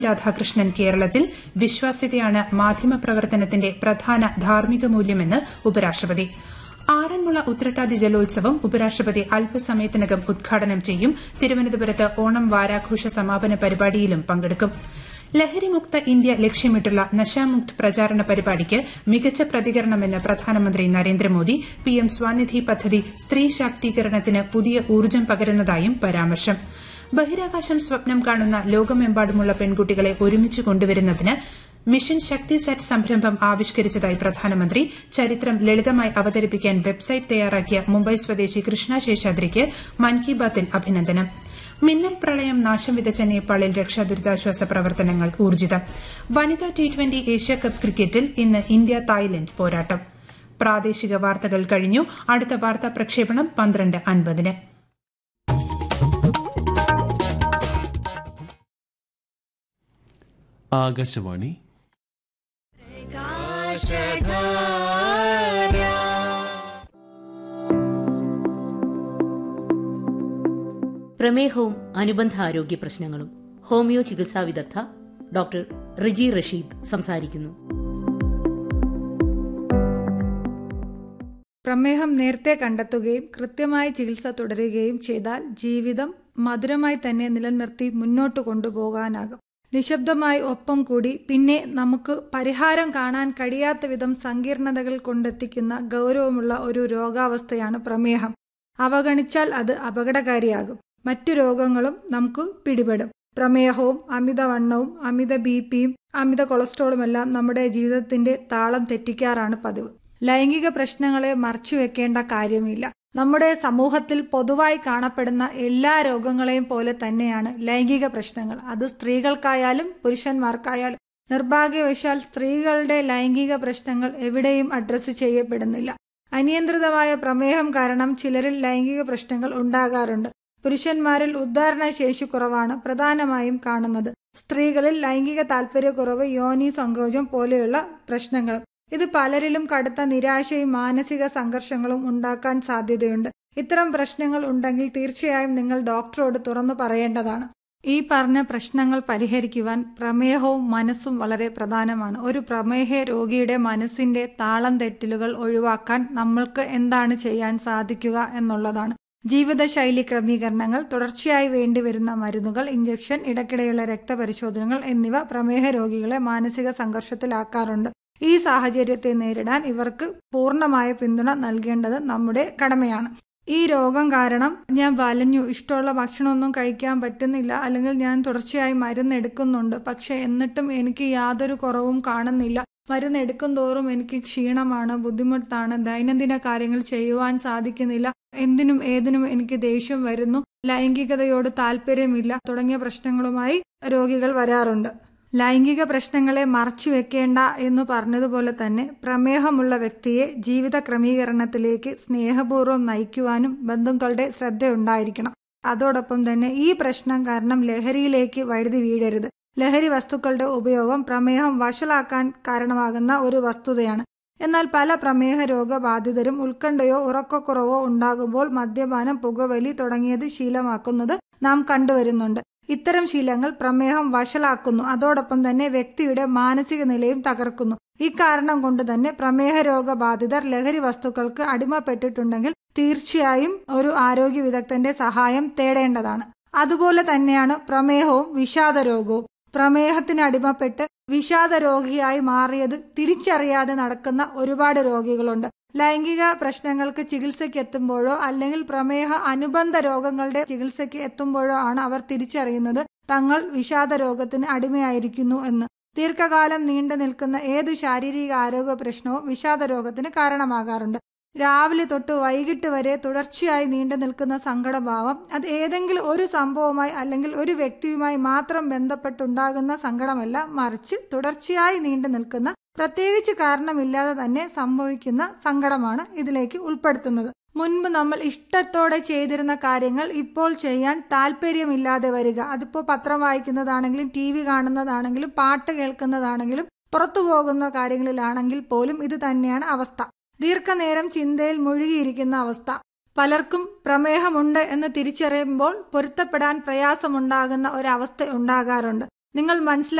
രാധാകൃഷ്ണൻ കേരളത്തിൽ വിശ്വാസ്യതയാണ് മാധ്യമപ്രവർത്തനത്തിന്റെ പ്രധാന ധാർമ്മിക മൂല്യമെന്ന് ഉപരാഷ്ട്രപതി ആറന്മുള ഉത്രട്ടാതി ജലോത്സവം ഉപരാഷ്ട്രപതി അല്പസമയത്തിനകം ഉദ്ഘാടനം ചെയ്യും തിരുവനന്തപുരത്ത് ഓണം വാരാഘോഷ സമാപന പരിപാടിയിലും പങ്കെടുക്കും ലഹരിമുക്ത ഇന്ത്യ ലക്ഷ്യമിട്ടുള്ള നശാമുക്ത് പ്രചാരണ പരിപാടിക്ക് മികച്ച പ്രതികരണമെന്ന് പ്രധാനമന്ത്രി നരേന്ദ്രമോദി പിഎം സ്വാനിധി പദ്ധതി സ്ത്രീ ശാക്തീകരണത്തിന് പുതിയ ഊർജ്ജം പകരുന്നതായും പരാമർശം ബഹിരാകാശം സ്വപ്നം കാണുന്ന ലോകമെമ്പാടുമുള്ള പെൺകുട്ടികളെ ഒരുമിച്ച് കൊണ്ടുവരുന്നതിന് മിഷൻ ശക്തി സെറ്റ് സംരംഭം ആവിഷ്കരിച്ചതായി പ്രധാനമന്ത്രി ചരിത്രം ലളിതമായി അവതരിപ്പിക്കാൻ വെബ്സൈറ്റ് തയ്യാറാക്കിയ മുംബൈ സ്വദേശി കൃഷ്ണ ശേഷാദ്രിക്ക് മൻ കി ബാത്തിൽ അഭിനന്ദനം മിന്നൽ പ്രളയം നാശം വിതച്ച നേപ്പാളിൽ രക്ഷാദുരിതാശ്വാസ പ്രവർത്തനങ്ങൾ ഊർജിതം വനിതാ ടി ട്വന്റി ഏഷ്യാകപ്പ് ക്രിക്കറ്റിൽ ഇന്ന് ഇന്ത്യ തായ്ലൻഡ് പോരാട്ടം പ്രാദേശിക വാർത്തകൾ കഴിഞ്ഞു അടുത്ത വാർത്താ പ്രക്ഷേപണം പന്ത്രണ്ട് അൻപതിന് ആകാശവാണി പ്രമേഹവും അനുബന്ധ ആരോഗ്യ പ്രശ്നങ്ങളും ഹോമിയോ ചികിത്സാ വിദഗ്ധ ഡോക്ടർ റിജി റഷീദ് സംസാരിക്കുന്നു പ്രമേഹം നേരത്തെ കണ്ടെത്തുകയും കൃത്യമായ ചികിത്സ തുടരുകയും ചെയ്താൽ ജീവിതം മധുരമായി തന്നെ നിലനിർത്തി മുന്നോട്ട് കൊണ്ടുപോകാനാകും നിശബ്ദമായി ഒപ്പം കൂടി പിന്നെ നമുക്ക് പരിഹാരം കാണാൻ കഴിയാത്ത വിധം സങ്കീർണതകൾ കൊണ്ടെത്തിക്കുന്ന ഗൗരവമുള്ള ഒരു രോഗാവസ്ഥയാണ് പ്രമേഹം അവഗണിച്ചാൽ അത് അപകടകാരിയാകും മറ്റു രോഗങ്ങളും നമുക്ക് പിടിപെടും പ്രമേഹവും അമിതവണ്ണവും അമിത ബി പിയും അമിത കൊളസ്ട്രോളുമെല്ലാം നമ്മുടെ ജീവിതത്തിന്റെ താളം തെറ്റിക്കാറാണ് പതിവ് ലൈംഗിക പ്രശ്നങ്ങളെ മറച്ചുവെക്കേണ്ട കാര്യമില്ല നമ്മുടെ സമൂഹത്തിൽ പൊതുവായി കാണപ്പെടുന്ന എല്ലാ രോഗങ്ങളെയും പോലെ തന്നെയാണ് ലൈംഗിക പ്രശ്നങ്ങൾ അത് സ്ത്രീകൾക്കായാലും പുരുഷന്മാർക്കായാലും നിർഭാഗ്യവശാൽ സ്ത്രീകളുടെ ലൈംഗിക പ്രശ്നങ്ങൾ എവിടെയും അഡ്രസ്സ് ചെയ്യപ്പെടുന്നില്ല അനിയന്ത്രിതമായ പ്രമേഹം കാരണം ചിലരിൽ ലൈംഗിക പ്രശ്നങ്ങൾ ഉണ്ടാകാറുണ്ട് പുരുഷന്മാരിൽ ഉദ്ധാരണ ശേഷി കുറവാണ് പ്രധാനമായും കാണുന്നത് സ്ത്രീകളിൽ ലൈംഗിക താല്പര്യക്കുറവ് യോനി സങ്കോചം പോലെയുള്ള പ്രശ്നങ്ങളും ഇത് പലരിലും കടുത്ത നിരാശയും മാനസിക സംഘർഷങ്ങളും ഉണ്ടാക്കാൻ സാധ്യതയുണ്ട് ഇത്തരം പ്രശ്നങ്ങൾ ഉണ്ടെങ്കിൽ തീർച്ചയായും നിങ്ങൾ ഡോക്ടറോട് തുറന്നു പറയേണ്ടതാണ് ഈ പറഞ്ഞ പ്രശ്നങ്ങൾ പരിഹരിക്കുവാൻ പ്രമേഹവും മനസ്സും വളരെ പ്രധാനമാണ് ഒരു പ്രമേഹ രോഗിയുടെ മനസ്സിന്റെ താളം തെറ്റലുകൾ ഒഴിവാക്കാൻ നമ്മൾക്ക് എന്താണ് ചെയ്യാൻ സാധിക്കുക എന്നുള്ളതാണ് ജീവിതശൈലി ക്രമീകരണങ്ങൾ തുടർച്ചയായി വേണ്ടിവരുന്ന മരുന്നുകൾ ഇഞ്ചക്ഷൻ ഇടയ്ക്കിടെയുള്ള രക്തപരിശോധനകൾ എന്നിവ പ്രമേഹ രോഗികളെ മാനസിക സംഘർഷത്തിലാക്കാറുണ്ട് ഈ സാഹചര്യത്തെ നേരിടാൻ ഇവർക്ക് പൂർണ്ണമായ പിന്തുണ നൽകേണ്ടത് നമ്മുടെ കടമയാണ് ഈ രോഗം കാരണം ഞാൻ വലഞ്ഞു ഇഷ്ടമുള്ള ഭക്ഷണമൊന്നും കഴിക്കാൻ പറ്റുന്നില്ല അല്ലെങ്കിൽ ഞാൻ തുടർച്ചയായി മരുന്ന് എടുക്കുന്നുണ്ട് പക്ഷെ എന്നിട്ടും എനിക്ക് യാതൊരു കുറവും കാണുന്നില്ല മരുന്ന് എടുക്കും തോറും എനിക്ക് ക്ഷീണമാണ് ബുദ്ധിമുട്ടാണ് ദൈനംദിന കാര്യങ്ങൾ ചെയ്യുവാൻ സാധിക്കുന്നില്ല എന്തിനും ഏതിനും എനിക്ക് ദേഷ്യം വരുന്നു ലൈംഗികതയോട് താല്പര്യമില്ല തുടങ്ങിയ പ്രശ്നങ്ങളുമായി രോഗികൾ വരാറുണ്ട് ലൈംഗിക പ്രശ്നങ്ങളെ മറച്ചുവെക്കേണ്ട എന്ന് പറഞ്ഞതുപോലെ തന്നെ പ്രമേഹമുള്ള വ്യക്തിയെ ജീവിത ക്രമീകരണത്തിലേക്ക് സ്നേഹപൂർവ്വം നയിക്കുവാനും ബന്ധുക്കളുടെ ശ്രദ്ധയുണ്ടായിരിക്കണം അതോടൊപ്പം തന്നെ ഈ പ്രശ്നം കാരണം ലഹരിയിലേക്ക് വഴുതി വീഴരുത് ലഹരി വസ്തുക്കളുടെ ഉപയോഗം പ്രമേഹം വഷളാക്കാൻ കാരണമാകുന്ന ഒരു വസ്തുതയാണ് എന്നാൽ പല പ്രമേഹ രോഗബാധിതരും ഉത്കണ്ഠയോ ഉറക്കക്കുറവോ ഉണ്ടാകുമ്പോൾ മദ്യപാനം പുകവലി തുടങ്ങിയത് ശീലമാക്കുന്നത് നാം കണ്ടുവരുന്നുണ്ട് ഇത്തരം ശീലങ്ങൾ പ്രമേഹം വഷളാക്കുന്നു അതോടൊപ്പം തന്നെ വ്യക്തിയുടെ മാനസിക നിലയും തകർക്കുന്നു ഇക്കാരണം കൊണ്ട് തന്നെ പ്രമേഹ രോഗബാധിതർ ലഹരി വസ്തുക്കൾക്ക് അടിമപ്പെട്ടിട്ടുണ്ടെങ്കിൽ തീർച്ചയായും ഒരു ആരോഗ്യ വിദഗ്ധന്റെ സഹായം തേടേണ്ടതാണ് അതുപോലെ തന്നെയാണ് പ്രമേഹവും വിഷാദരോഗവും പ്രമേഹത്തിന് അടിമപ്പെട്ട് വിഷാദ രോഗിയായി മാറിയത് തിരിച്ചറിയാതെ നടക്കുന്ന ഒരുപാട് രോഗികളുണ്ട് ലൈംഗിക പ്രശ്നങ്ങൾക്ക് ചികിത്സയ്ക്ക് എത്തുമ്പോഴോ അല്ലെങ്കിൽ പ്രമേഹ അനുബന്ധ രോഗങ്ങളുടെ ചികിത്സയ്ക്ക് എത്തുമ്പോഴോ ആണ് അവർ തിരിച്ചറിയുന്നത് തങ്ങൾ വിഷാദ രോഗത്തിന് അടിമയായിരിക്കുന്നു എന്ന് ദീർഘകാലം നീണ്ടു നിൽക്കുന്ന ഏത് ശാരീരിക ആരോഗ്യ പ്രശ്നവും വിഷാദ രോഗത്തിന് കാരണമാകാറുണ്ട് രാവിലെ തൊട്ട് വൈകിട്ട് വരെ തുടർച്ചയായി നീണ്ടു നിൽക്കുന്ന സങ്കടഭാവം അത് ഏതെങ്കിലും ഒരു സംഭവമായി അല്ലെങ്കിൽ ഒരു വ്യക്തിയുമായി മാത്രം ബന്ധപ്പെട്ടുണ്ടാകുന്ന സങ്കടമല്ല മറിച്ച് തുടർച്ചയായി നീണ്ടു നിൽക്കുന്ന പ്രത്യേകിച്ച് കാരണമില്ലാതെ തന്നെ സംഭവിക്കുന്ന സങ്കടമാണ് ഇതിലേക്ക് ഉൾപ്പെടുത്തുന്നത് മുൻപ് നമ്മൾ ഇഷ്ടത്തോടെ ചെയ്തിരുന്ന കാര്യങ്ങൾ ഇപ്പോൾ ചെയ്യാൻ താല്പര്യമില്ലാതെ വരിക അതിപ്പോൾ പത്രം വായിക്കുന്നതാണെങ്കിലും ടി വി കാണുന്നതാണെങ്കിലും പാട്ട് കേൾക്കുന്നതാണെങ്കിലും പുറത്തു പോകുന്ന കാര്യങ്ങളിലാണെങ്കിൽ പോലും ഇത് തന്നെയാണ് അവസ്ഥ ദീർഘനേരം ചിന്തയിൽ മുഴുകിയിരിക്കുന്ന അവസ്ഥ പലർക്കും പ്രമേഹമുണ്ട് എന്ന് തിരിച്ചറിയുമ്പോൾ പൊരുത്തപ്പെടാൻ പ്രയാസമുണ്ടാകുന്ന ഒരവസ്ഥ ഉണ്ടാകാറുണ്ട് നിങ്ങൾ മനസ്സിലാക്കി